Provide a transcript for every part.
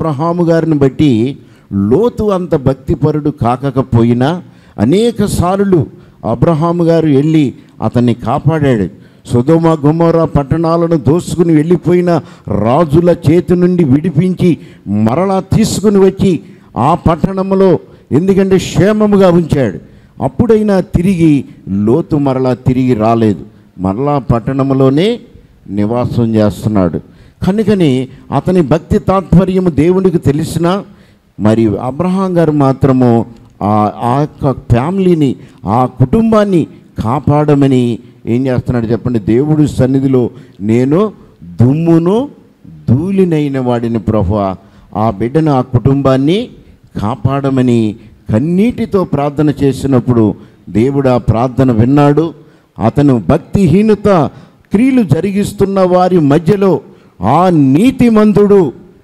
అబ్రహాము గారిని బట్టి లోతు అంత భక్తిపరుడు కాకపోయినా అనేక సార్లు అబ్రహాము గారు వెళ్ళి అతన్ని కాపాడాడు సుధోమ గుమోర పట్టణాలను దోసుకుని వెళ్ళిపోయిన రాజుల చేతి నుండి విడిపించి మరలా తీసుకుని వచ్చి ఆ పట్టణంలో ఎందుకంటే క్షేమముగా ఉంచాడు అప్పుడైనా తిరిగి లోతు మరలా తిరిగి రాలేదు మరలా పట్టణంలోనే నివాసం చేస్తున్నాడు కనుకని అతని భక్తి తాత్పర్యము దేవునికి తెలిసినా మరి అబ్రహాం గారు మాత్రము ఆ ఆ యొక్క ఫ్యామిలీని ఆ కుటుంబాన్ని కాపాడమని ఏం చేస్తున్నాడు చెప్పండి దేవుడి సన్నిధిలో నేను దుమ్మును ధూళినైన వాడిని ప్రభు ఆ బిడ్డను ఆ కుటుంబాన్ని కాపాడమని కన్నీటితో ప్రార్థన చేసినప్పుడు దేవుడు ఆ ప్రార్థన విన్నాడు అతను భక్తిహీనత క్రియలు జరిగిస్తున్న వారి మధ్యలో ఆ నీతిమంతుడు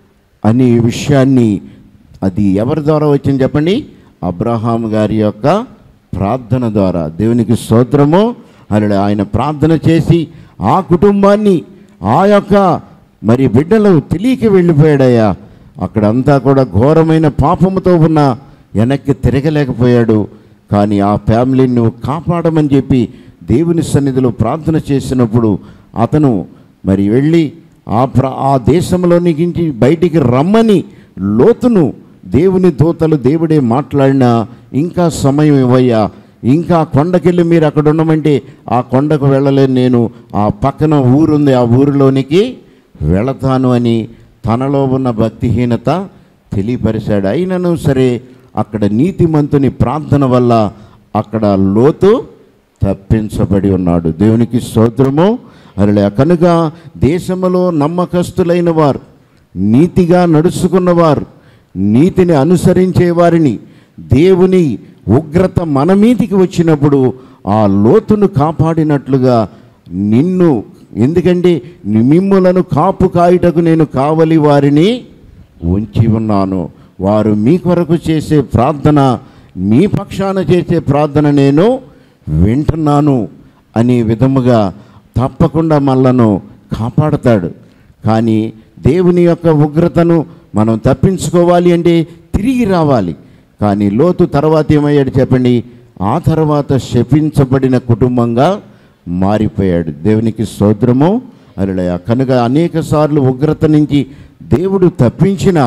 అనే విషయాన్ని అది ఎవరి ద్వారా వచ్చింది చెప్పండి అబ్రహాం గారి యొక్క ప్రార్థన ద్వారా దేవునికి స్తోత్రము అలా ఆయన ప్రార్థన చేసి ఆ కుటుంబాన్ని ఆ యొక్క మరి బిడ్డలు తెలియక వెళ్ళిపోయాడయ్యా అక్కడంతా కూడా ఘోరమైన పాపముతో ఉన్న వెనక్కి తిరగలేకపోయాడు కానీ ఆ ఫ్యామిలీని నువ్వు కాపాడమని చెప్పి దేవుని సన్నిధిలో ప్రార్థన చేసినప్పుడు అతను మరి వెళ్ళి ఆ ప్ర ఆ దేశంలోనికి బయటికి రమ్మని లోతును దేవుని దూతలు దేవుడే మాట్లాడినా ఇంకా సమయం ఇవ్వయ్యా ఇంకా కొండకెళ్ళి మీరు అక్కడ ఉండమంటే ఆ కొండకు వెళ్ళలేను నేను ఆ పక్కన ఊరుంది ఆ ఊరిలోనికి వెళతాను అని తనలో ఉన్న భక్తిహీనత తెలియపరిచాడు అయినను సరే అక్కడ నీతిమంతుని ప్రార్థన వల్ల అక్కడ లోతు తప్పించబడి ఉన్నాడు దేవునికి స్తోత్రము అరలే కనుక దేశములో నమ్మకస్తులైన వారు నీతిగా నడుచుకున్నవారు నీతిని అనుసరించే వారిని దేవుని ఉగ్రత మన మీదికి వచ్చినప్పుడు ఆ లోతును కాపాడినట్లుగా నిన్ను ఎందుకంటే మిమ్ములను కాపు కాయుటకు నేను కావలి వారిని ఉంచి ఉన్నాను వారు మీ కొరకు చేసే ప్రార్థన మీ పక్షాన చేసే ప్రార్థన నేను వింటున్నాను అనే విధముగా తప్పకుండా మనలను కాపాడతాడు కానీ దేవుని యొక్క ఉగ్రతను మనం తప్పించుకోవాలి అంటే తిరిగి రావాలి కానీ లోతు తర్వాత ఏమయ్యాడు చెప్పండి ఆ తర్వాత శపించబడిన కుటుంబంగా మారిపోయాడు దేవునికి స్తోత్రము అలడయ కనుక అనేక సార్లు ఉగ్రత నుంచి దేవుడు తప్పించిన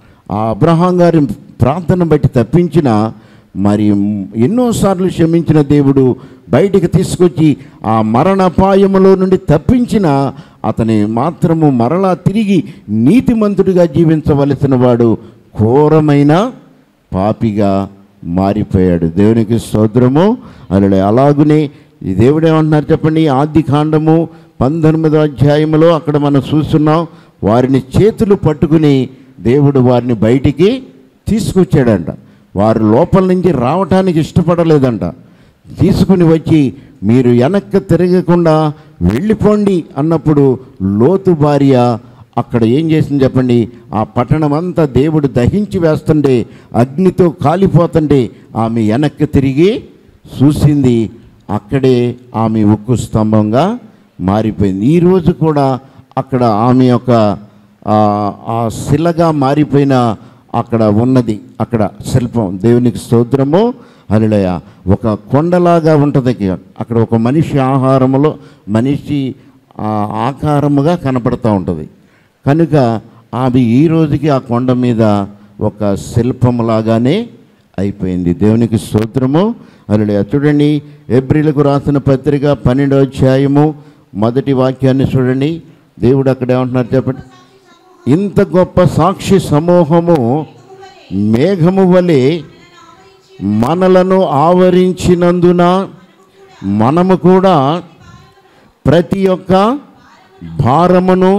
ఆ అబ్రహాం గారి ప్రార్థన బట్టి తప్పించిన మరి ఎన్నోసార్లు క్షమించిన దేవుడు బయటికి తీసుకొచ్చి ఆ మరణపాయములో నుండి తప్పించిన అతని మాత్రము మరలా తిరిగి నీతిమంతుడిగా జీవించవలసిన వాడు ఘోరమైన పాపిగా మారిపోయాడు దేవునికి స్తోత్రము అలా అలాగునే ఈ దేవుడు ఏమంటున్నారు చెప్పండి ఆది కాండము పంతొమ్మిదో అధ్యాయంలో అక్కడ మనం చూస్తున్నాం వారిని చేతులు పట్టుకుని దేవుడు వారిని బయటికి తీసుకొచ్చాడంట వారు లోపల నుంచి రావటానికి ఇష్టపడలేదంట తీసుకుని వచ్చి మీరు వెనక్కి తిరగకుండా వెళ్ళిపోండి అన్నప్పుడు లోతు భార్య అక్కడ ఏం చేసింది చెప్పండి ఆ పట్టణం అంతా దేవుడు దహించి వేస్తుంటే అగ్నితో కాలిపోతుంటే ఆమె వెనక్కి తిరిగి చూసింది అక్కడే ఆమె ఉక్కు స్తంభంగా మారిపోయింది ఈరోజు కూడా అక్కడ ఆమె యొక్క ఆ, ఆ శిలగా మారిపోయిన అక్కడ ఉన్నది అక్కడ శిల్పం దేవునికి స్తోత్రము హరిలయ ఒక కొండలాగా ఉంటుంది అక్కడ ఒక మనిషి ఆహారములో మనిషి ఆ, ఆకారముగా కనపడుతూ ఉంటుంది కనుక అది ఈ రోజుకి ఆ కొండ మీద ఒక శిల్పములాగానే అయిపోయింది దేవునికి స్తోత్రము అలా చూడండి ఏప్రిల్కు రాసిన పత్రిక పన్నెండో అధ్యాయము మొదటి వాక్యాన్ని చూడండి దేవుడు అక్కడ ఏమంటున్నారు చెప్పండి ఇంత గొప్ప సాక్షి సమూహము మేఘము వలె మనలను ఆవరించినందున మనము కూడా ప్రతి ఒక్క భారమును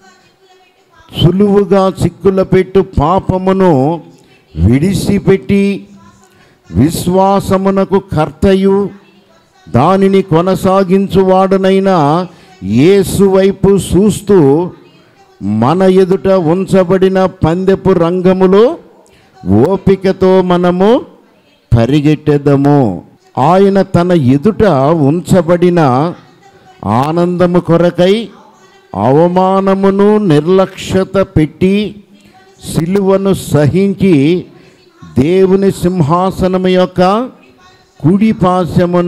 సులువుగా చిక్కుల పెట్టు పాపమును విడిసిపెట్టి విశ్వాసమునకు కర్తయు దానిని కొనసాగించువాడనైన యేసు వైపు చూస్తూ మన ఎదుట ఉంచబడిన పందెపు రంగములో ఓపికతో మనము పరిగెట్టెదము ఆయన తన ఎదుట ఉంచబడిన ఆనందము కొరకై అవమానమును నిర్లక్ష్యత పెట్టి సిలువను సహించి దేవుని సింహాసనం యొక్క కుడి పాశమున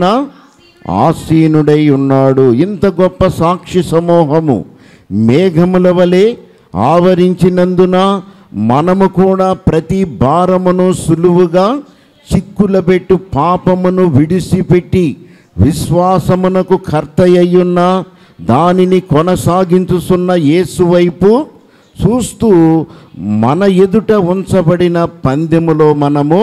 ఆసీనుడై ఉన్నాడు ఇంత గొప్ప సాక్షి సమూహము మేఘముల వలె ఆవరించినందున మనము కూడా ప్రతి భారమును సులువుగా చిక్కులబెట్టు పాపమును విడిసిపెట్టి విశ్వాసమునకు కర్త అయ్యున్న దానిని కొనసాగించుతున్న యేసు వైపు చూస్తూ మన ఎదుట ఉంచబడిన పందెములో మనము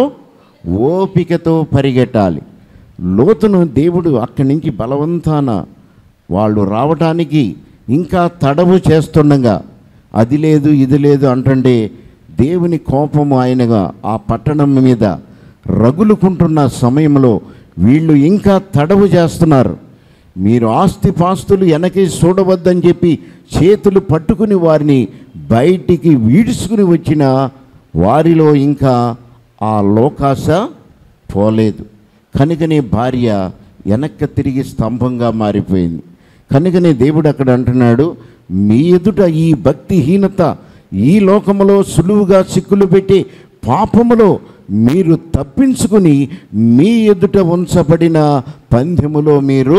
ఓపికతో పరిగెట్టాలి లోతును దేవుడు అక్కడి నుంచి బలవంతాన వాళ్ళు రావటానికి ఇంకా తడవు చేస్తుండగా అది లేదు ఇది లేదు అంటుంటే దేవుని కోపము ఆయనగా ఆ పట్టణం మీద రగులుకుంటున్న సమయంలో వీళ్ళు ఇంకా తడవు చేస్తున్నారు మీరు ఆస్తి పాస్తులు వెనకే చూడవద్దని చెప్పి చేతులు పట్టుకుని వారిని బయటికి వీడుచుకుని వచ్చిన వారిలో ఇంకా ఆ లోకాశ పోలేదు కనుకనే భార్య వెనక్కి తిరిగి స్తంభంగా మారిపోయింది కనుకనే దేవుడు అక్కడ అంటున్నాడు మీ ఎదుట ఈ భక్తిహీనత ఈ లోకములో సులువుగా చిక్కులు పెట్టి పాపములో మీరు తప్పించుకుని మీ ఎదుట ఉంచబడిన పందెములో మీరు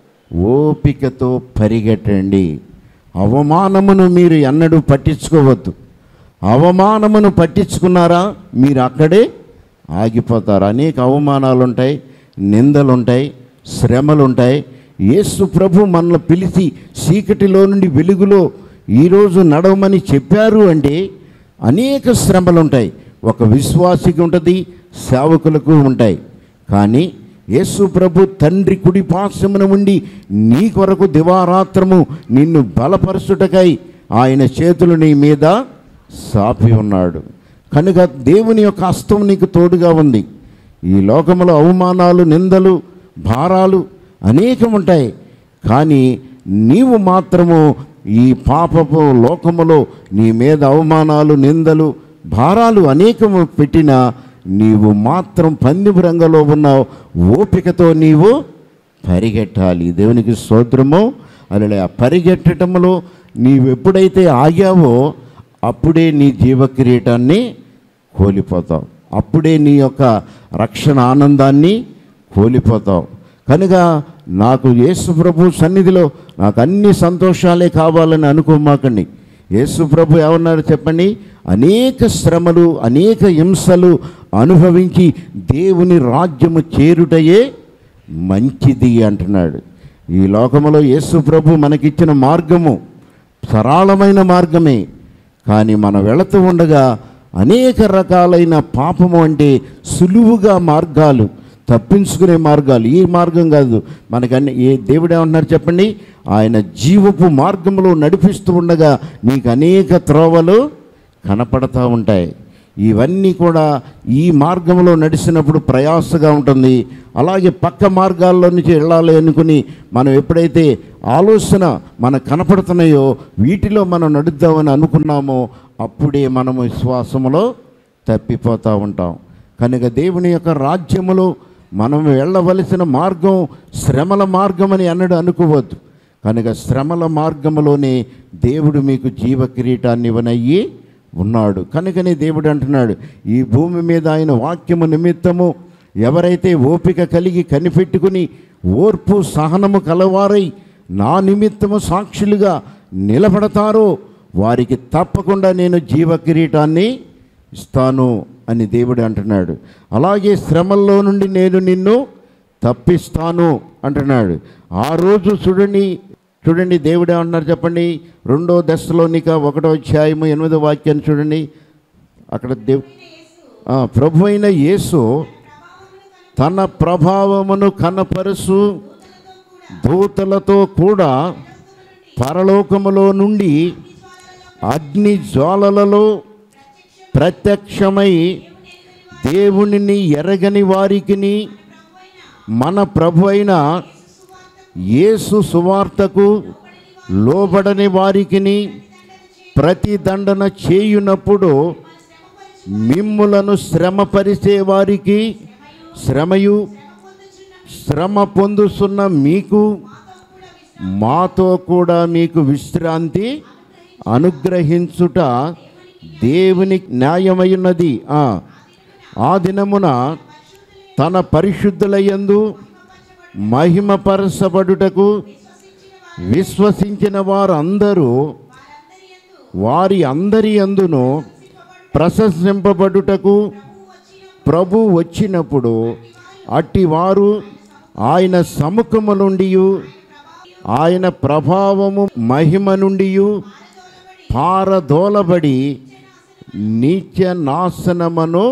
ఓపికతో పరిగెట్టండి అవమానమును మీరు ఎన్నడూ పట్టించుకోవద్దు అవమానమును పట్టించుకున్నారా మీరు అక్కడే ఆగిపోతారు అనేక అవమానాలు ఉంటాయి నిందలు ఉంటాయి శ్రమలు ఉంటాయి యేసు ప్రభు మనల్ని పిలిచి చీకటిలో నుండి వెలుగులో ఈరోజు నడవమని చెప్పారు అంటే అనేక శ్రమలు ఉంటాయి ఒక విశ్వాసికి ఉంటుంది సేవకులకు ఉంటాయి కానీ యేసు ప్రభు తండ్రి కుడి పాశమున ఉండి నీ కొరకు దివారాత్రము నిన్ను బలపరచుటకై ఆయన చేతులు నీ మీద సాపి ఉన్నాడు కనుక దేవుని యొక్క హస్తం నీకు తోడుగా ఉంది ఈ లోకములో అవమానాలు నిందలు భారాలు అనేకం ఉంటాయి కానీ నీవు మాత్రము ఈ పాపపు లోకములో నీ మీద అవమానాలు నిందలు భారాలు అనేకము పెట్టినా నీవు మాత్రం పందిపు రంగంలో ఉన్నావు ఓపికతో నీవు పరిగెట్టాలి దేవునికి స్తోత్రము అలా ఆ పరిగెట్టడంలో నీవు ఎప్పుడైతే ఆగావో అప్పుడే నీ జీవ కిరీటాన్ని కోల్పోతావు అప్పుడే నీ యొక్క రక్షణ ఆనందాన్ని కోల్పోతావు కనుక నాకు యేసు ప్రభు సన్నిధిలో నాకు అన్ని సంతోషాలే కావాలని అనుకోమాకండి యేసు ప్రభు ఏమన్నారు చెప్పండి అనేక శ్రమలు అనేక హింసలు అనుభవించి దేవుని రాజ్యము చేరుటయే మంచిది అంటున్నాడు ఈ లోకములో యేసు ప్రభు మనకిచ్చిన మార్గము సరళమైన మార్గమే కానీ మనం వెళుతూ ఉండగా అనేక రకాలైన పాపము అంటే సులువుగా మార్గాలు తప్పించుకునే మార్గాలు ఈ మార్గం కాదు మనకన్ని ఏ దేవుడు ఏమన్నారు చెప్పండి ఆయన జీవపు మార్గంలో నడిపిస్తూ ఉండగా నీకు అనేక త్రోవలు కనపడతా ఉంటాయి ఇవన్నీ కూడా ఈ మార్గంలో నడిచినప్పుడు ప్రయాసగా ఉంటుంది అలాగే పక్క మార్గాల్లో నుంచి వెళ్ళాలి అనుకుని మనం ఎప్పుడైతే ఆలోచన మనకు కనపడుతున్నాయో వీటిలో మనం నడుద్దామని అనుకున్నామో అప్పుడే మనం విశ్వాసములో తప్పిపోతూ ఉంటాం కనుక దేవుని యొక్క రాజ్యములో మనం వెళ్ళవలసిన మార్గం శ్రమల మార్గం అని అన్నడు అనుకోవద్దు కనుక శ్రమల మార్గములోనే దేవుడు మీకు జీవ కిరీటాన్ని ఇవ్వనయ్యి ఉన్నాడు కనుకనే దేవుడు అంటున్నాడు ఈ భూమి మీద ఆయన వాక్యము నిమిత్తము ఎవరైతే ఓపిక కలిగి కనిపెట్టుకుని ఓర్పు సహనము కలవారై నా నిమిత్తము సాక్షులుగా నిలబడతారో వారికి తప్పకుండా నేను జీవ కిరీటాన్ని ఇస్తాను అని దేవుడు అంటున్నాడు అలాగే శ్రమల్లో నుండి నేను నిన్ను తప్పిస్తాను అంటున్నాడు ఆ రోజు చూడండి చూడండి దేవుడు ఏమంటున్నారు చెప్పండి రెండో దశలోనిక ఒకటో అధ్యాయము ఎనిమిదో వాక్యాన్ని చూడండి అక్కడ దేవ్ ఆ, ప్రభు అయిన యేసు తన ప్రభావమును కనపరుసు దూతలతో కూడా పరలోకములో నుండి అగ్ని జ్వాలలలో ప్రత్యక్షమై దేవునిని ఎరగని వారికిని మన ప్రభు అయిన యేసు సువార్తకు లోబడని వారికిని ప్రతిదండన చేయునప్పుడు మిమ్ములను శ్రమపరిచే వారికి శ్రమయు శ్రమ పొందుతున్న మీకు మాతో కూడా మీకు విశ్రాంతి అనుగ్రహించుట దేవుని న్యాయమైనది ఆ ఆ దినమున తన పరిశుద్ధులయందు మహిమపరచబడుటకు విశ్వసించిన వారందరూ వారి అందరి అందును ప్రశంసింపబడుటకు ప్రభు వచ్చినప్పుడు అట్టివారు ఆయన సముఖము నుండి ఆయన ప్రభావము మహిమ నుండి పారదోలబడి నీచ నాశనమను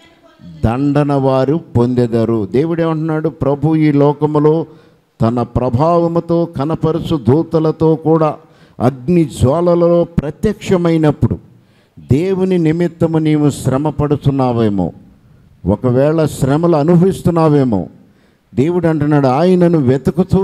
దండన వారు పొందెదరు దేవుడు ఏమంటున్నాడు ప్రభు ఈ లోకములో తన ప్రభావముతో కనపరుచు దూతలతో కూడా అగ్ని జ్వాలలలో ప్రత్యక్షమైనప్పుడు దేవుని నిమిత్తము నీవు శ్రమ పడుతున్నావేమో ఒకవేళ శ్రమలు అనుభవిస్తున్నావేమో దేవుడు అంటున్నాడు ఆయనను వెతుకుతూ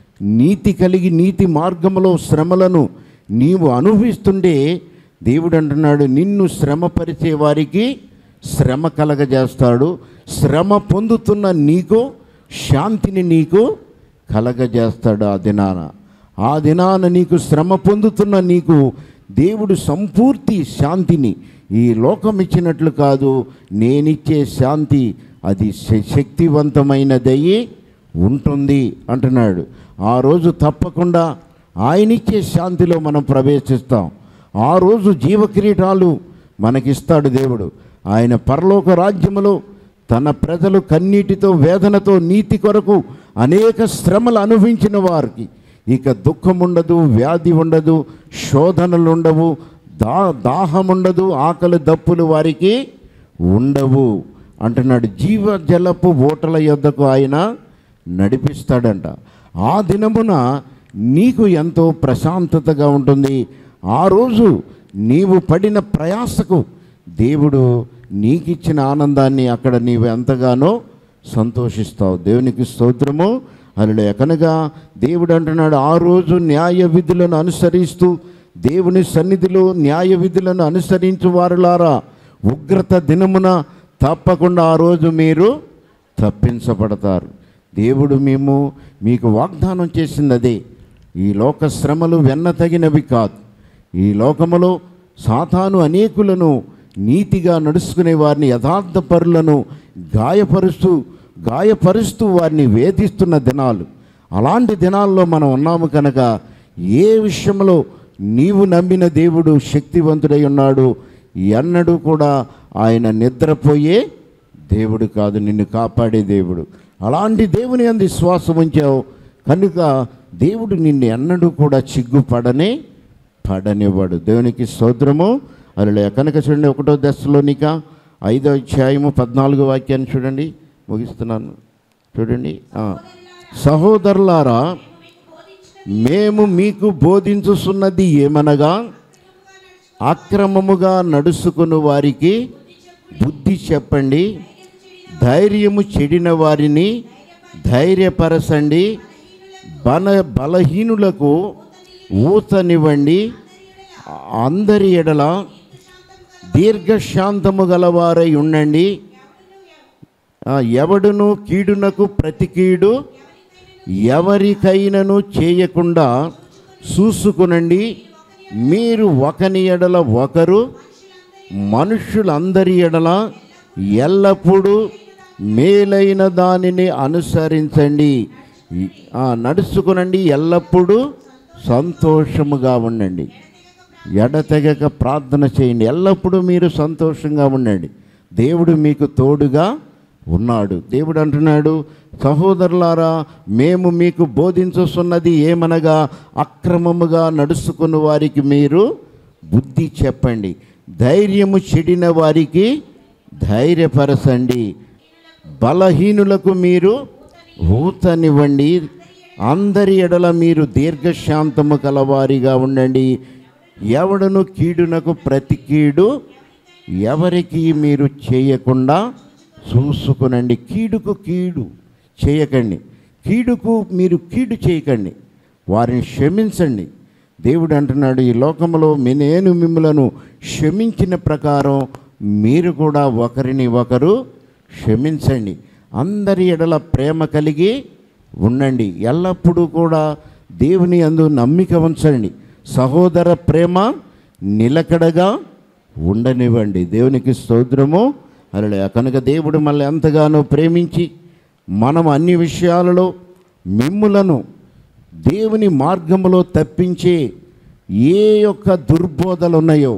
నీతి కలిగి నీతి మార్గములో శ్రమలను నీవు అనుభవిస్తుంటే దేవుడు అంటున్నాడు నిన్ను శ్రమపరిచే వారికి శ్రమ కలగజేస్తాడు శ్రమ పొందుతున్న నీకు శాంతిని నీకు కలగజేస్తాడు ఆ దినాన ఆ దినాన నీకు శ్రమ పొందుతున్న నీకు దేవుడు సంపూర్తి శాంతిని ఈ లోకం ఇచ్చినట్లు కాదు నేనిచ్చే శాంతి అది శ- శక్తివంతమైనదయ్యి ఉంటుంది అంటున్నాడు ఆ రోజు తప్పకుండా ఆయనిచ్చే శాంతిలో మనం ప్రవేశిస్తాం ఆ రోజు జీవకిరీటాలు మనకిస్తాడు దేవుడు ఆయన పరలోక రాజ్యములో తన ప్రజలు కన్నీటితో వేదనతో నీతి కొరకు అనేక శ్రమలు అనుభవించిన వారికి ఇక దుఃఖం ఉండదు వ్యాధి ఉండదు శోధనలు ఉండవు దా దాహం ఉండదు ఆకలి దప్పులు వారికి ఉండవు అంటున్నాడు జీవ జలపు ఓటల యొద్దకు ఆయన నడిపిస్తాడంట ఆ దినమున నీకు ఎంతో ప్రశాంతతగా ఉంటుంది ఆ రోజు నీవు పడిన ప్రయాసకు దేవుడు నీకిచ్చిన ఆనందాన్ని అక్కడ నీవు ఎంతగానో సంతోషిస్తావు దేవునికి స్తోత్రము అలా కనుక దేవుడు అంటున్నాడు ఆ రోజు న్యాయ విధులను అనుసరిస్తూ దేవుని సన్నిధిలో న్యాయ విధులను అనుసరించు వారులారా ఉగ్రత దినమున తప్పకుండా ఆ రోజు మీరు తప్పించబడతారు దేవుడు మేము మీకు వాగ్దానం చేసింది అదే ఈ లోక శ్రమలు వెన్న తగినవి కాదు ఈ లోకములో సాతాను అనేకులను నీతిగా నడుచుకునే వారిని యథార్థ పరులను గాయపరుస్తూ గాయపరుస్తూ వారిని వేధిస్తున్న దినాలు అలాంటి దినాల్లో మనం ఉన్నాము కనుక ఏ విషయంలో నీవు నమ్మిన దేవుడు శక్తివంతుడై ఉన్నాడు ఎన్నడూ కూడా ఆయన నిద్రపోయే దేవుడు కాదు నిన్ను కాపాడే దేవుడు అలాంటి దేవుని అంది విశ్వాసం ఉంచావు కనుక దేవుడు నిన్ను ఎన్నడూ కూడా చిగ్గుపడనే పడనివ్వడు దేవునికి స్తోత్రము అలా కనుక చూడండి ఒకటో దశలోనిక ఐదో అధ్యాయము పద్నాలుగో వాక్యాన్ని చూడండి ముగిస్తున్నాను చూడండి ఆ. సహోదరులారా మేము మీకు బోధించుతున్నది ఏమనగా అక్రమముగా నడుచుకుని వారికి బుద్ధి చెప్పండి ధైర్యము చెడిన వారిని ధైర్యపరచండి బల బలహీనులకు ఊతనివ్వండి అందరి ఎడల దీర్ఘశాంతము గలవారై ఉండండి ఆ, ఎవడును కీడునకు ప్రతి కీడు ఎవరికైనను చేయకుండా చూసుకునండి మీరు ఒకని ఎడల ఒకరు మనుషులందరి ఎడల ఎల్లప్పుడూ మేలైన దానిని అనుసరించండి ఈ- ఆ, నడుచుకునండి ఎల్లప్పుడూ సంతోషముగా ఉండండి ఎడతెగక ప్రార్థన చేయండి ఎల్లప్పుడూ మీరు సంతోషంగా ఉండండి దేవుడు మీకు తోడుగా ఉన్నాడు దేవుడు అంటున్నాడు సహోదరులారా మేము మీకు బోధించుతున్నది ఏమనగా అక్రమముగా నడుచుకున్న వారికి మీరు బుద్ధి చెప్పండి ధైర్యము చెడిన వారికి ధైర్యపరచండి బలహీనులకు మీరు ఊతనివ్వండి అందరి ఎడల మీరు దీర్ఘశాంతము కలవారిగా ఉండండి ఎవడను కీడునకు ప్రతి కీడు ఎవరికి మీరు చేయకుండా చూసుకునండి కీడుకు కీడు చేయకండి కీడుకు మీరు కీడు చేయకండి వారిని క్షమించండి దేవుడు అంటున్నాడు ఈ లోకంలో మీ- నేను మిమ్మలను క్షమించిన ప్రకారం మీరు కూడా ఒకరిని ఒకరు క్షమించండి అందరి ఎడల ప్రేమ కలిగి ఉండండి ఎల్లప్పుడూ కూడా దేవుని అందు నమ్మిక ఉంచండి సహోదర ప్రేమ నిలకడగా ఉండనివ్వండి దేవునికి స్తోత్రము అలా కనుక దేవుడు మళ్ళీ ఎంతగానో ప్రేమించి మనం అన్ని విషయాలలో మిమ్ములను దేవుని మార్గములో తప్పించే ఏ యొక్క దుర్బోధలు ఉన్నాయో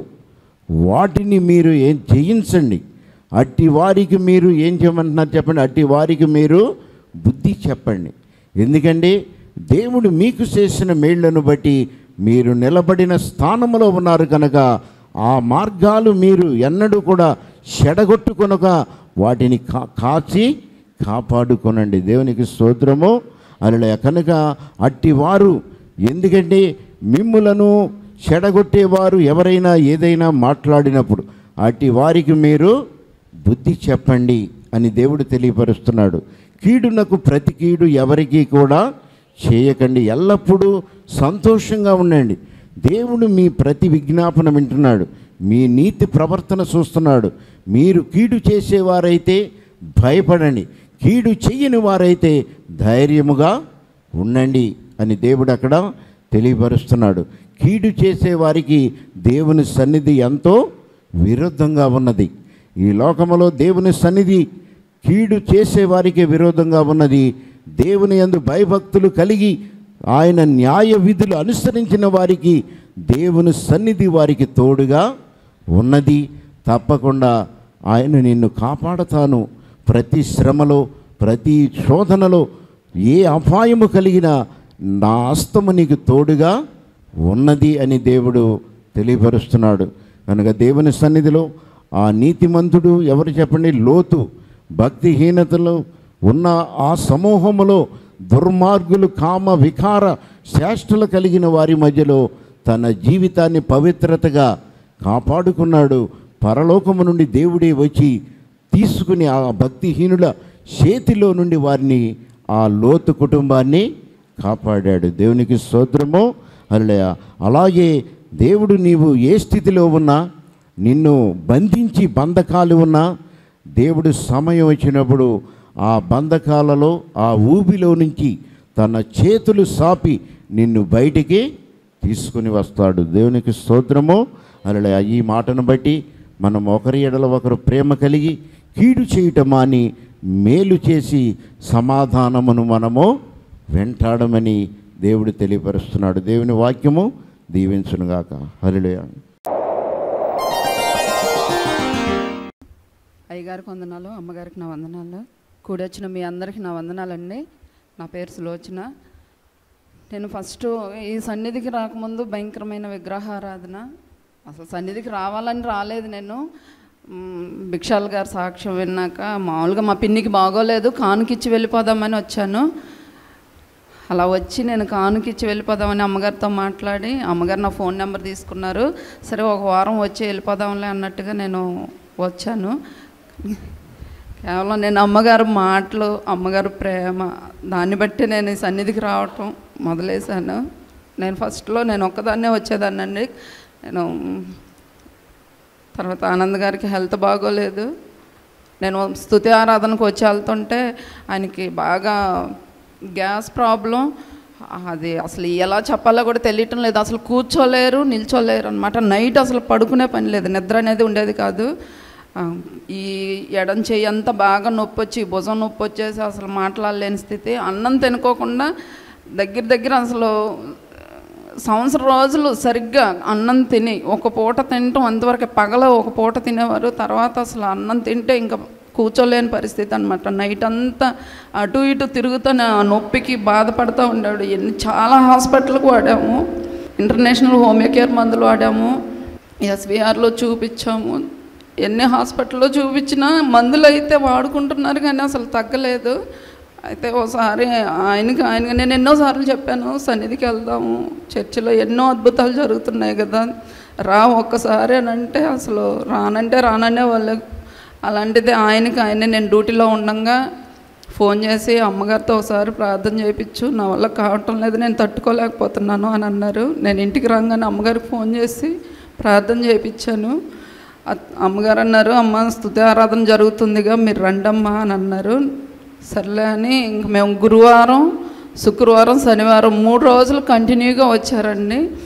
వాటిని మీరు ఏం జయించండి అట్టి వారికి మీరు ఏం చేయమంటున్నారు చెప్పండి అట్టి వారికి మీరు బుద్ధి చెప్పండి ఎందుకంటే దేవుడు మీకు చేసిన మేళ్లను బట్టి మీరు నిలబడిన స్థానంలో ఉన్నారు కనుక ఆ మార్గాలు మీరు ఎన్నడూ కూడా చెడగొట్టుకొనక వాటిని కా కాచి కాపాడుకొనండి దేవునికి స్తోత్రము అలా కనుక అట్టి వారు ఎందుకంటే మిమ్ములను చెడగొట్టేవారు ఎవరైనా ఏదైనా మాట్లాడినప్పుడు అట్టి వారికి మీరు బుద్ధి చెప్పండి అని దేవుడు తెలియపరుస్తున్నాడు కీడునకు ప్రతి కీడు ఎవరికీ కూడా చేయకండి ఎల్లప్పుడూ సంతోషంగా ఉండండి దేవుడు మీ ప్రతి విజ్ఞాపన వింటున్నాడు మీ నీతి ప్రవర్తన చూస్తున్నాడు మీరు కీడు చేసేవారైతే భయపడండి కీడు చెయ్యని వారైతే ధైర్యముగా ఉండండి అని దేవుడు అక్కడ తెలియపరుస్తున్నాడు కీడు చేసేవారికి దేవుని సన్నిధి ఎంతో విరుద్ధంగా ఉన్నది ఈ లోకములో దేవుని సన్నిధి కీడు చేసేవారికి విరోధంగా ఉన్నది దేవుని యందు భయభక్తులు కలిగి ఆయన న్యాయ విధులు అనుసరించిన వారికి దేవుని సన్నిధి వారికి తోడుగా ఉన్నది తప్పకుండా ఆయన నిన్ను కాపాడతాను ప్రతి శ్రమలో ప్రతి శోధనలో ఏ అపాయము కలిగినా నా హస్తము నీకు తోడుగా ఉన్నది అని దేవుడు తెలియపరుస్తున్నాడు కనుక దేవుని సన్నిధిలో ఆ నీతిమంతుడు ఎవరు చెప్పండి లోతు భక్తిహీనతలో ఉన్న ఆ సమూహములో దుర్మార్గులు కామ వికార చేష్టలు కలిగిన వారి మధ్యలో తన జీవితాన్ని పవిత్రతగా కాపాడుకున్నాడు పరలోకము నుండి దేవుడే వచ్చి తీసుకుని ఆ భక్తిహీనుల చేతిలో నుండి వారిని ఆ లోతు కుటుంబాన్ని కాపాడాడు దేవునికి స్తోత్రము అలా అలాగే దేవుడు నీవు ఏ స్థితిలో ఉన్నా నిన్ను బంధించి బంధకాలు ఉన్నా దేవుడు సమయం వచ్చినప్పుడు ఆ బంధకాలలో ఆ ఊబిలో నుంచి తన చేతులు సాపి నిన్ను బయటికి తీసుకుని వస్తాడు దేవునికి స్తోత్రము అలా ఈ మాటను బట్టి మనం ఒకరి ఎడల ఒకరు ప్రేమ కలిగి కీడు చేయటం అని మేలు చేసి సమాధానమును మనము వెంటాడమని దేవుడు తెలియపరుస్తున్నాడు దేవుని వాక్యము దీవించునుగాక హరిలయ అయ్యగారికి వందనాలు అమ్మగారికి నా వందనాలు కూడొచ్చిన మీ అందరికీ నా వందనాలండి నా పేరు సులోచన నేను ఫస్ట్ ఈ సన్నిధికి రాకముందు భయంకరమైన విగ్రహారాధన అసలు సన్నిధికి రావాలని రాలేదు నేను మ్, భిక్షాల్ గారు సాక్ష్యం విన్నాక మామూలుగా మా పిన్నికి బాగోలేదు కానుకిచ్చి వెళ్ళిపోదామని వచ్చాను అలా వచ్చి నేను కానుకిచ్చి వెళ్ళిపోదామని అమ్మగారితో మాట్లాడి అమ్మగారు నా ఫోన్ నెంబర్ తీసుకున్నారు సరే ఒక వారం వచ్చి వెళ్ళిపోదాంలే అన్నట్టుగా నేను వచ్చాను కేవలం నేను అమ్మగారు మాటలు అమ్మగారు ప్రేమ దాన్ని బట్టి నేను ఈ సన్నిధికి రావటం మొదలేశాను నేను ఫస్ట్లో నేను ఒక్కదాన్నే వచ్చేదాన్నండి నేను తర్వాత ఆనంద్ గారికి హెల్త్ బాగోలేదు నేను స్థుతి ఆరాధనకు వచ్చి వెళ్తుంటే ఆయనకి బాగా గ్యాస్ ప్రాబ్లం అది అసలు ఎలా చెప్పాలో కూడా తెలియటం లేదు అసలు కూర్చోలేరు నిల్చోలేరు అనమాట నైట్ అసలు పడుకునే పని లేదు నిద్ర అనేది ఉండేది కాదు ఆ, ఈ ఎడం చెయ్యి అంతా బాగా నొప్పి వచ్చి భుజం నొప్పి వచ్చేసి అసలు మాట్లాడలేని స్థితి అన్నం తినుకోకుండా దగ్గర దగ్గర అసలు సంవత్సరం రోజులు సరిగ్గా అన్నం తిని ఒక పూట తినటం అంతవరకు పగల ఒక పూట తినేవారు తర్వాత అసలు అన్నం తింటే ఇంకా కూర్చోలేని పరిస్థితి అనమాట నైట్ అంతా అటు ఇటు తిరుగుతూనే ఆ నొప్పికి బాధపడుతూ ఉండేవాడు ఎన్ని చాలా హాస్పిటల్కి వాడాము ఇంటర్నేషనల్ హోమియో కేర్ మందులు వాడాము ఎస్విఆర్లో చూపించాము ఎన్ని హాస్పిటల్లో చూపించినా మందులు అయితే వాడుకుంటున్నారు కానీ అసలు తగ్గలేదు అయితే ఓసారి ఆయనకి ఆయనకి నేను ఎన్నోసార్లు చెప్పాను సన్నిధికి వెళ్దాము చర్చిలో ఎన్నో అద్భుతాలు జరుగుతున్నాయి కదా రా ఒక్కసారి అని అంటే అసలు రానంటే రాననే వాళ్ళు అలాంటిది ఆయనకి ఆయన నేను డ్యూటీలో ఉండగా ఫోన్ చేసి అమ్మగారితో ఒకసారి ప్రార్థన చేయించు నా వల్ల కావటం లేదు నేను తట్టుకోలేకపోతున్నాను అని అన్నారు నేను ఇంటికి రాగానే అమ్మగారికి ఫోన్ చేసి ప్రార్థన చేయించాను అత్- అమ్మగారు అన్నారు అమ్మ స్థుతి ఆరాధన జరుగుతుందిగా మీరు రండమ్మా అని అన్నారు సర్లే అని ఇంక మేము గురువారం శుక్రవారం శనివారం మూడు రోజులు కంటిన్యూగా వచ్చారండి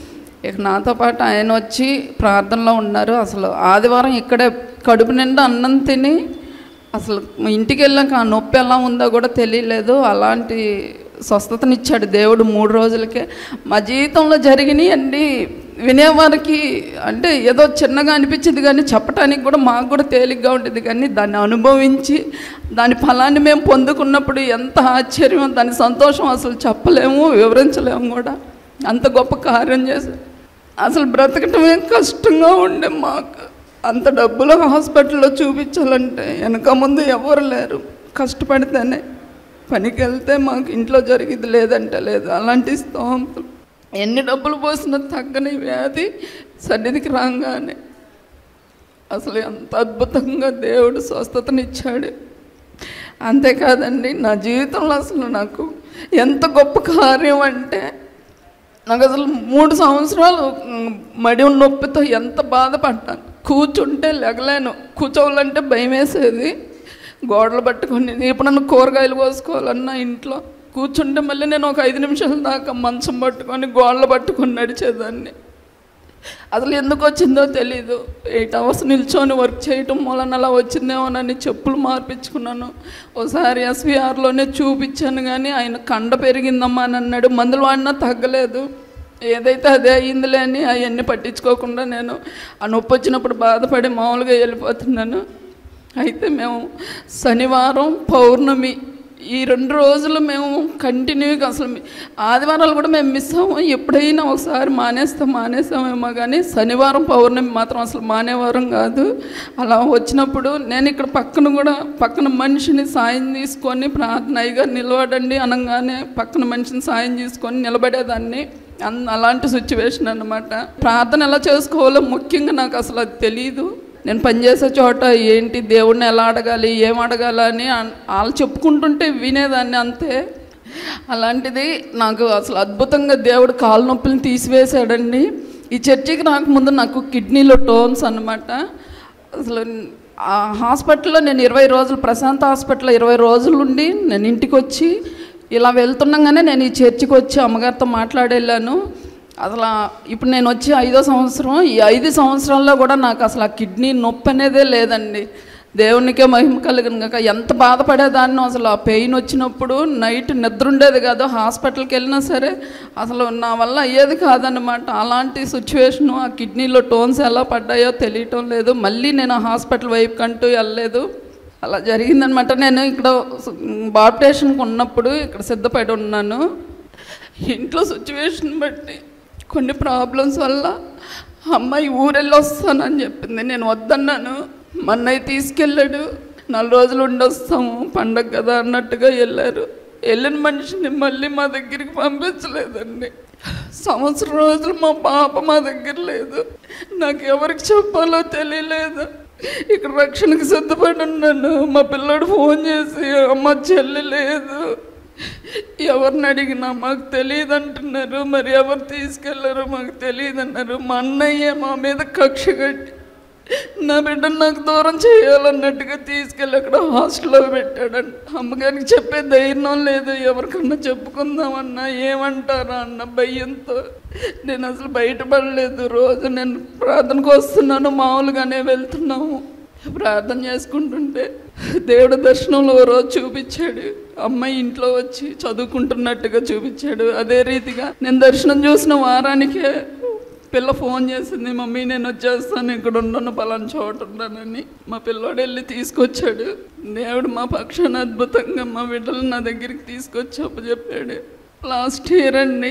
ఇక నాతో పాటు ఆయన వచ్చి ప్రార్థనలో ఉన్నారు అసలు ఆదివారం ఇక్కడే కడుపు నిండా అన్నం తిని అసలు ఇంటికి వెళ్ళాక ఆ నొప్పి ఎలా ఉందో కూడా తెలియలేదు అలాంటి స్వస్థతనిచ్చాడు దేవుడు మూడు రోజులకే మా జీవితంలో జరిగినాయి అండి వినేవారికి అంటే ఏదో చిన్నగా అనిపించింది కానీ చెప్పడానికి కూడా మాకు కూడా తేలిగ్గా ఉండేది కానీ దాన్ని అనుభవించి దాని ఫలాన్ని మేము పొందుకున్నప్పుడు ఎంత ఆశ్చర్యం దాని సంతోషం అసలు చెప్పలేము వివరించలేము కూడా అంత గొప్ప కార్యం చేశారు అసలు బ్రతకటమే కష్టంగా ఉండే మాకు అంత డబ్బులు హాస్పిటల్లో చూపించాలంటే వెనక ముందు ఎవరు లేరు కష్టపడితేనే పనికి వెళ్తే మాకు ఇంట్లో జరిగింది లేదంటే లేదు అలాంటి స్తోమతలు ఎన్ని డబ్బులు పోసినా తగ్గని వ్యాధి సన్నిధికి రాగానే అసలు ఎంత అద్భుతంగా దేవుడు స్వస్థతనిచ్చాడు అంతేకాదండి నా జీవితంలో అసలు నాకు ఎంత గొప్ప కార్యం అంటే నాకు అసలు మూడు సంవత్సరాలు మ్, మడి నొప్పితో ఎంత బాధపడ్డాను కూర్చుంటే లెగలేను కూర్చోవాలంటే భయం వేసేది గోడలు పట్టుకొని ఇప్పుడు నన్ను కూరగాయలు కోసుకోవాలన్నా ఇంట్లో కూర్చుంటే మళ్ళీ నేను ఒక ఐదు నిమిషాల దాకా మంచం పట్టుకొని గోడలు పట్టుకొని నడిచేదాన్ని అసలు ఎందుకు వచ్చిందో తెలీదు ఎయిట్ అవర్స్ నిల్చొని వర్క్ చేయటం వలన అలా వచ్చిందేమోనని చెప్పులు మార్పించుకున్నాను ఒకసారి ఎస్విఆర్లోనే చూపించాను కానీ ఆయన కండ పెరిగిందమ్మా అని అన్నాడు మందులు వాడినా తగ్గలేదు ఏదైతే అదే అయ్యిందిలే అని అవన్నీ పట్టించుకోకుండా నేను ఆ నొప్పి వచ్చినప్పుడు బాధపడి మామూలుగా వెళ్ళిపోతున్నాను అయితే మేము శనివారం పౌర్ణమి ఈ రెండు రోజులు మేము కంటిన్యూగా అసలు మీ- ఆదివారాలు కూడా మేము మిస్ అవ్వం ఎప్పుడైనా ఒకసారి మానేస్తాం మానేస్తామేమో కానీ శనివారం పౌర్ణమి మాత్రం అసలు మానేవారం కాదు అలా వచ్చినప్పుడు నేను ఇక్కడ పక్కన కూడా పక్కన మనిషిని సాయం తీసుకొని ప్రార్థన అయ్యగా నిలబడండి అనగానే పక్కన మనిషిని సాయం తీసుకొని నిలబడేదాన్ని అన్ అలాంటి సిచ్యువేషన్ అన్నమాట ప్రార్థన ఎలా చేసుకోవాలో ముఖ్యంగా నాకు అసలు అది తెలియదు నేను పనిచేసే చోట ఏంటి దేవుడిని ఎలా అడగాలి ఏం అడగాలని అన్- వాళ్ళు చెప్పుకుంటుంటే వినేదాన్ని అంతే అలాంటిది నాకు అసలు అద్భుతంగా దేవుడు కాలు నొప్పులను తీసివేశాడండి ఈ చర్చికి రాకముందు నాకు కిడ్నీలో టోన్స్ అన్నమాట అసలు ఆ హాస్పిటల్లో నేను ఇరవై రోజులు ప్రశాంత్ హాస్పిటల్లో ఇరవై రోజులు ఉండి నేను ఇంటికి వచ్చి ఇలా వెళ్తుండగానే నేను ఈ చర్చికి వచ్చి అమ్మగారితో మాట్లాడెళ్ళాను అసలు ఆ- ఇప్పుడు నేను వచ్చి ఐదో సంవత్సరం ఈ ఐదు సంవత్సరాల్లో కూడా నాకు అసలు ఆ కిడ్నీ నొప్పి అనేదే లేదండి దేవునికే మహిమ కలిగిన కాక ఎంత బాధపడేదాన్ని అసలు ఆ పెయిన్ వచ్చినప్పుడు నైట్ నిద్ర ఉండేది కాదు హాస్పిటల్కి వెళ్ళినా సరే అసలు నా వల్ల అయ్యేది కాదన్నమాట అలాంటి సిచ్యువేషను ఆ కిడ్నీలో టోన్స్ ఎలా పడ్డాయో తెలియటం లేదు మళ్ళీ నేను ఆ హాస్పిటల్ వైపు కంటూ వెళ్ళలేదు అలా జరిగిందనమాట నేను ఇక్కడ బాప్టేషన్కి ఉన్నప్పుడు ఇక్కడ సిద్ధపడి ఉన్నాను ఇంట్లో సిచ్యువేషన్ బట్టి కొన్ని ప్రాబ్లమ్స్ వల్ల అమ్మాయి ఊరెళ్ళి వస్తానని చెప్పింది నేను వద్దన్నాను మా అన్నయ్య తీసుకెళ్ళాడు నాలుగు రోజులు ఉండొస్తాము పండగ కదా అన్నట్టుగా వెళ్ళారు వెళ్ళిన మనిషిని మళ్ళీ మా దగ్గరికి పంపించలేదండి సంవత్సరం రోజులు మా పాప మా దగ్గర లేదు నాకు ఎవరికి చెప్పాలో తెలియలేదు ఇక్కడ రక్షణకి సిద్ధపడి ఉన్నాను మా పిల్లడు ఫోన్ చేసి అమ్మ చెల్లి లేదు ఎవరిని అడిగినా మాకు తెలియదు అంటున్నారు మరి ఎవరు తీసుకెళ్లారో మాకు తెలియదు అన్నారు మా అన్నయ్య మా మీద కక్ష కట్టి నా బిడ్డను నాకు దూరం చేయాలన్నట్టుగా తీసుకెళ్ళి అక్కడ హాస్టల్లో పెట్టాడంట అమ్మగారికి చెప్పే ధైర్యం లేదు ఎవరికన్నా చెప్పుకుందామన్నా ఏమంటారా అన్న భయంతో నేను అసలు బయటపడలేదు రోజు నేను ప్రార్థనకు వస్తున్నాను మామూలుగానే వెళ్తున్నాము ప్రార్థన చేసుకుంటుంటే దేవుడు దర్శనంలో ఓ రోజు చూపించాడు అమ్మాయి ఇంట్లో వచ్చి చదువుకుంటున్నట్టుగా చూపించాడు అదే రీతిగా నేను దర్శనం చూసిన వారానికే పిల్ల ఫోన్ చేసింది మమ్మీ నేను వచ్చేస్తాను ఇక్కడ ఉండను పలానా చోట ఉన్నానని మా పిల్లోడు వెళ్ళి తీసుకొచ్చాడు దేవుడు మా పక్షాన అద్భుతంగా మా బిడ్డలు నా దగ్గరికి తీసుకొచ్చి చెప్పాడు లాస్ట్ ఇయర్ అండి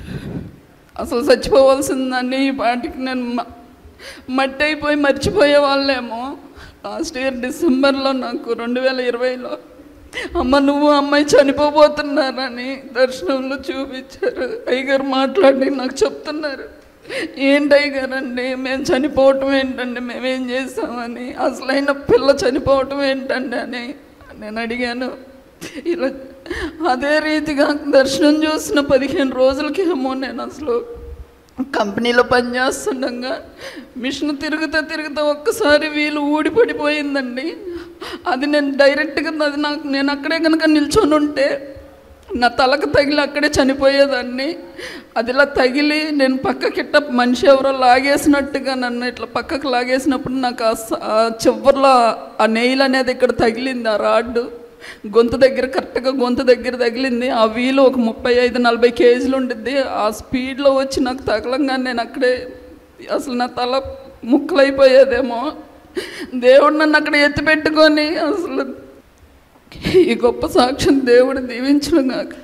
అసలు చచ్చిపోవాల్సిందని ఈ పాటికి నేను మ- మట్టి అయిపోయి మర్చిపోయే వాళ్ళేమో లాస్ట్ ఇయర్ డిసెంబర్లో నాకు రెండు వేల ఇరవైలో అమ్మ నువ్వు అమ్మాయి చనిపోబోతున్నారని దర్శనంలో చూపించారు అయ్యగారు మాట్లాడి నాకు చెప్తున్నారు ఏంటి అయ్యగారు అండి మేము చనిపోవటం ఏంటండి మేమేం చేస్తామని అసలైన పిల్ల చనిపోవటం ఏంటండి అని నేను అడిగాను ఇలా అదే రీతిగా దర్శనం చూసిన పదిహేను రోజులకేమో నేను అసలు కంపెనీలో పనిచేస్తుండగా మిషన్ తిరుగుతా తిరుగుతా ఒక్కసారి వీలు ఊడిపడిపోయిందండి అది నేను డైరెక్ట్గా అది నాకు నేను అక్కడే కనుక నిల్చొని ఉంటే నా తలకు తగిలి అక్కడే చనిపోయేదాన్ని అది ఇలా తగిలి నేను పక్కకిట్ట మనిషి ఎవరో లాగేసినట్టుగా నన్ను ఇట్లా పక్కకు లాగేసినప్పుడు నాకు ఆ స- ఆ చివర్లో ఆ నెయిల్ అనేది ఇక్కడ తగిలింది ఆ రాడ్డు గొంతు దగ్గర కరెక్ట్గా గొంతు దగ్గర తగిలింది ఆ వీలు ఒక ముప్పై ఐదు నలభై కేజీలు ఉండిద్ది ఆ స్పీడ్లో వచ్చి నాకు తగలంగా నేను అక్కడే అసలు నా తల ముక్కలైపోయేదేమో దేవుడు నన్ను అక్కడ ఎత్తిపెట్టుకొని అసలు ఈ గొప్ప సాక్ష్యం దేవుడు దీవించడం కాక